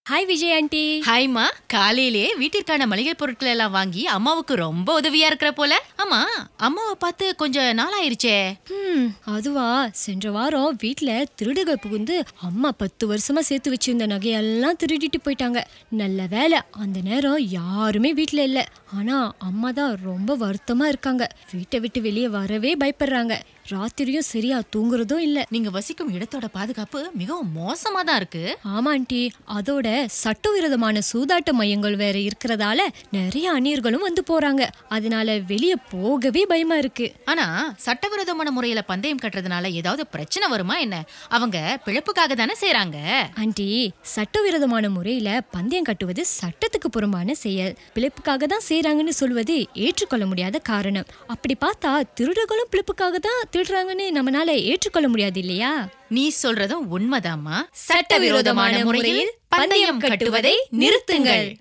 hi Vijay aunty ஹாய்மா காலையிலே வீட்டிற்கான மளிகை பொருட்கள் எல்லாம் வாங்கி அம்மாவுக்கு ரொம்ப உதவியா இருக்கிற போல ஆமா அம்மாவை பார்த்து கொஞ்ச நாள் ஆயிருச்சே ம் அதுவா சென்ற வாரம் வீட்ல திருடுகள் புகுந்து அம்மா பத்து வருஷமா சேர்த்து வச்சிருந்த நகையெல்லாம் திருடிட்டு போயிட்டாங்க நல்ல வேலை அந்த நேரம் யாருமே வீட்ல இல்ல ஆனா அம்மா தான் ரொம்ப வருத்தமா இருக்காங்க வீட்டை விட்டு வெளியே வரவே பயப்படுறாங்க ராத்திரியும் சரியா தூங்குறதும் இல்ல நீங்க வசிக்கும் இடத்தோட பாதுகாப்பு மிகவும் மோசமா தான் இருக்கு ஆமா ஆண்டி அதோட சட்டவிரோதமான சூதாட்ட மையங்கள் வேற இருக்கிறதால நிறைய அந்நியர்களும் வந்து போறாங்க அதனால வெளியே போகவே பயமா இருக்கு ஆனா சட்டவிரோதமான முறையில பந்தயம் கட்டுறதுனால ஏதாவது பிரச்சனை வருமா என்ன அவங்க பிழைப்புக்காக தானே செய்றாங்க ஆண்டி சட்டவிரோதமான முறையில பந்தயம் கட்டுவது சட்டத்துக்கு புறம்பான செயல் பிழைப்புக்காக தான் செய்றாங்கன்னு சொல்வது ஏற்றுக்கொள்ள முடியாத காரணம் அப்படி பார்த்தா திருடர்களும் பிழைப்புக்காக தான் திருடுறாங்கன்னு நம்மனால ஏற்றுக்கொள்ள முடியாது இல்லையா நீ சொல்றதும் உண்மைதாம்மா சட்டவிரோதமான முறையில் பந்தயம் கட்டுவதை நிறுத்துங்கள்